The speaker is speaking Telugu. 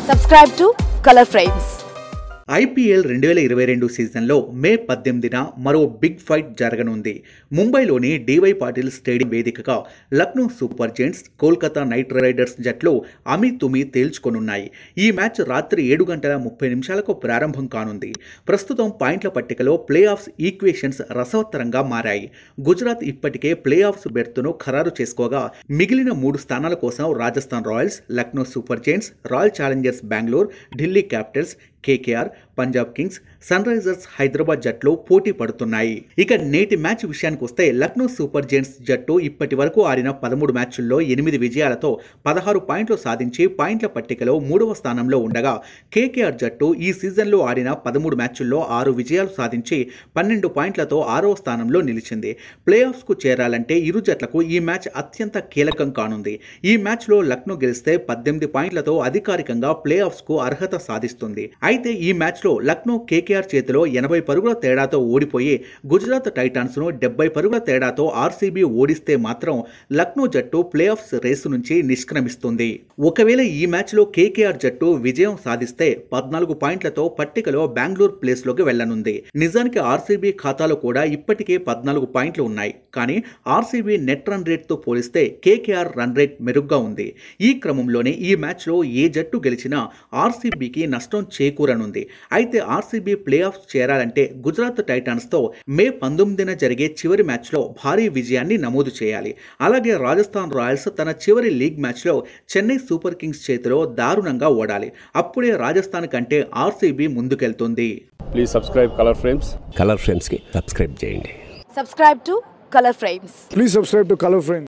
Subscribe to Color Frames. IPL రెండు వేల ఇరవై రెండు సీజన్లో మే పద్దెనిమిదిన మరో బిగ్ ఫైట్ జరగనుంది ముంబైలోని డివై పాటిల్ స్టేడియం వేదికగా Lucknow Super Giants Kolkata Knight Riders జట్లు అమి తుమి తేల్చుకొనున్నాయి ఈ మ్యాచ్ రాత్రి ఏడు గంటల ముప్పై నిమిషాలకు ప్రారంభం కానుంది ప్రస్తుతం పాయింట్ల పట్టికలో ప్లే ఆఫ్స్ ఈక్వేషన్స్ రసవత్తరంగా మారాయి గుజరాత్ ఇప్పటికే ప్లే ఆఫ్స్ బెర్త్ను ఖరారు చేసుకోగా మిగిలిన మూడు స్థానాల కోసం Rajasthan Royals Lucknow Super Giants Royal Challengers Bengaluru Delhi Capitals KKR Punjab Kings Sunrisers Hyderabad జట్లు పోటీ పడుతున్నాయి ఇక నేటి మ్యాచ్ విషయానికి వస్తే లక్నో సూపర్ జెయింట్స్ జట్టు ఇప్పటి వరకు ఆడిన పదమూడు మ్యాచ్ల్లో ఎనిమిది విజయాలతో పదహారు పాయింట్లు సాధించి పాయింట్ల పట్టికలో మూడవ స్థానంలో ఉండగా కేకేఆర్ జట్టు ఈ సీజన్లో ఆడిన పదమూడు మ్యాచ్ల్లో ఆరు విజయాలు సాధించి పన్నెండు పాయింట్లతో ఆరవ స్థానంలో నిలిచింది ప్లే ఆఫ్స్కు చేరాలంటే ఇరు జట్లకు ఈ మ్యాచ్ అత్యంత కీలకం కానుంది ఈ మ్యాచ్లో లక్నో గెలిస్తే పద్దెనిమిది పాయింట్లతో అధికారికంగా ప్లే ఆఫ్స్కు అర్హత సాధిస్తుంది అయితే ఈ మ్యాచ్లో లక్నో కేకేఆర్ చేతిలో ఎనభై పరుగుల తేడాతో ఓడిపోయి గుజరాత్ టైటాన్స్ను డెబ్బై పరుగుల తేడాతో ఆర్సీబీ ఓడిస్తే మాత్రం లక్నో జట్టు ప్లే ఆఫ్స్ రేసు నుంచి నిష్క్రమిస్తుంది ఒకవేళ ఈ మ్యాచ్లో కేకేఆర్ జట్టు విజయం సాధిస్తే పద్నాలుగు పాయింట్లతో పట్టికలో బెంగళూరు ప్లేస్లోకి వెళ్లనుంది నిజానికి ఆర్సీబీ ఖాతాలో కూడా ఇప్పటికే పద్నాలుగు పాయింట్లు ఉన్నాయి కానీ ఆర్సీబీ నెట్ రన్ రేట్తో పోలిస్తే కేకేఆర్ రన్ రేట్ మెరుగ్గా ఉంది ఈ క్రమంలోనే ఈ మ్యాచ్లో ఏ జట్టు గెలిచినా ఆర్సీబీకి నష్టం చేకూరనుంది అయితే ఆర్సీబీ ప్లే ఆఫ్ చేరాలంటే గుజరాత్ టైటాన్స్తో మే పంతొమ్మిదిన జరిగే చివరి మ్యాచ్లో భారీ విజయాన్ని నమోదు చేయాలి అలాగే రాజస్థాన్ రాయల్స్ తన చివరి లీగ్ మ్యాచ్లో చెన్నై సూపర్ కింగ్స్ చేతిలో దారుణంగా ఓడాలి అప్పుడే రాజస్థాన్ కంటే ఆర్సీబీ ముందుకెళ్తుంది please subscribe Color Frames Color ఫ్రేమ్స్కి సబ్స్క్రైబ్ చేయండి Subscribe to Color Frames. Please subscribe to Color Frame.